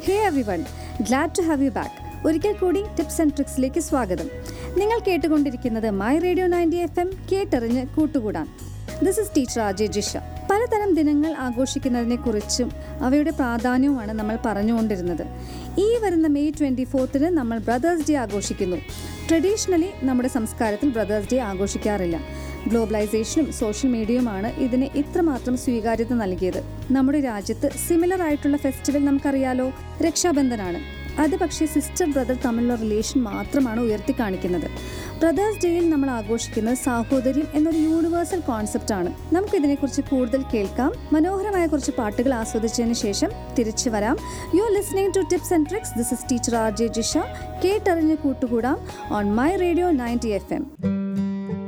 hey every one glad to have you back ഒരിക്കൽ കൂടി tips and ട്രിക്സിലേക്ക് സ്വാഗതം നിങ്ങൾ കേട്ടുകൊണ്ടിരിക്കുന്നത് my radio ninety F M കേട്ടറിഞ്ഞ് കൂട്ടുകൂടാൻ this is teacher R J Jisha പലതരം ദിനങ്ങൾ ആഘോഷിക്കുന്നതിനെക്കുറിച്ചും അവയുടെ പ്രാധാന്യവുമാണ് നമ്മൾ പറഞ്ഞുകൊണ്ടിരുന്നത് ഈ വരുന്ന മെയ് ട്വൻറ്റി ഫോർത്തിന് നമ്മൾ ബ്രദേഴ്സ് ഡേ ആഘോഷിക്കുന്നു ട്രഡീഷണലി നമ്മുടെ സംസ്കാരത്തിൽ ബ്രദേഴ്സ് ഡേ ആഘോഷിക്കാറില്ല ഗ്ലോബലൈസേഷനും സോഷ്യൽ മീഡിയയുമാണ് ഇതിന് ഇത്രമാത്രം സ്വീകാര്യത നൽകിയത് നമ്മുടെ രാജ്യത്ത് സിമിലർ ആയിട്ടുള്ള ഫെസ്റ്റിവൽ നമുക്കറിയാലോ രക്ഷാബന്ധനാണ് അത് പക്ഷേ സിസ്റ്റർ ബ്രദർ തമ്മിലുള്ള റിലേഷൻ മാത്രമാണ് ഉയർത്തി കാണിക്കുന്നത് ബ്രദേഴ്സ് ഡേയിൽ നമ്മൾ ആഘോഷിക്കുന്നത് സാഹോദര്യം എന്നൊരു യൂണിവേഴ്സൽ കോൺസെപ്റ്റ് ആണ് നമുക്കിതിനെക്കുറിച്ച് കൂടുതൽ കേൾക്കാം മനോഹരമായ കുറച്ച് പാട്ടുകൾ ആസ്വദിച്ചതിന് ശേഷം തിരിച്ചു വരാം you are listening to tips and tricks this is teacher R J Jisha കേട്ടറിഞ്ഞ് കൂട്ടുകൂടാം on my radio ninety F M